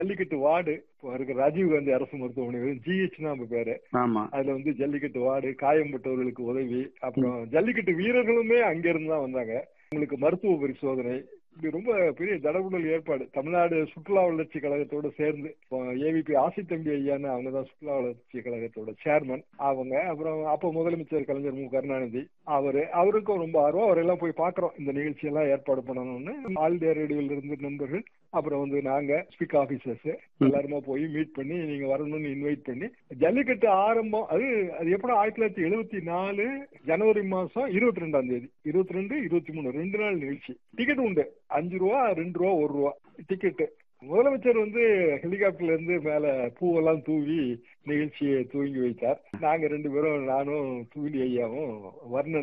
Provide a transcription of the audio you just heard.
jallikattu ward இப்போ இருக்கிற ராஜீவ் காந்தி அரசு மருத்துவமனை ஜிஹெச் நம்ம பேரு ஆமா அதுல வந்து ஜல்லிக்கட்டு வார்டு காயம்பட்டவர்களுக்கு உதவி அப்புறம் ஜல்லிக்கட்டு வீரர்களுமே அங்கிருந்து தான் வந்தாங்க உங்களுக்கு மருத்துவ பரிசோதனை இது ரொம்ப பெரிய தடபுடல் ஏற்பாடு தமிழ்நாடு சுற்றுலா வளர்ச்சி கழகத்தோட சேர்ந்து ஏவிபி ஆசித்தம்பி ஐயான்னு அவங்க தான் சுற்றுலா வளர்ச்சி கழகத்தோட சேர்மன் அவங்க அப்புறம் அப்ப முதலமைச்சர் கலைஞர் மு கருணாநிதி அவரு அவருக்கும் ரொம்ப ஆர்வம் அவரெல்லாம் போய் பாக்குறோம் இந்த நிகழ்ச்சி எல்லாம் ஏற்பாடு பண்ணணும்னு ஆல் இந்தியா ரேடியோல இருந்து நண்பர்கள் அப்புறம் வந்து நாங்க ஸ்பீக் ஆபீசர்ஸ் எல்லாருமா போய் மீட் பண்ணி நீங்க வரணும்னு இன்வைட் பண்ணி ஜல்லிக்கட்டு ஆரம்பம் அது அது எப்படி ஆயிரத்தி தொள்ளாயிரத்தி எழுபத்தி நாலு ஜனவரி மாசம் இருபத்தி ரெண்டாம் தேதி இருபத்தி ரெண்டு இருபத்தி மூணு ரெண்டு நாள் நிகழ்ச்சி டிக்கெட் உண்டு அஞ்சு ரூபா ரெண்டு ரூபா ஒரு ரூபா டிக்கெட்டு முதலமைச்சர் வந்து ஹெலிகாப்டர்ல இருந்து மேல பூவெல்லாம் தூவி நிகழ்ச்சியை துவங்கி வைத்தார் நாங்க ரெண்டு பேரும் நானும் தூலி ஐயாவும் வர்ணன்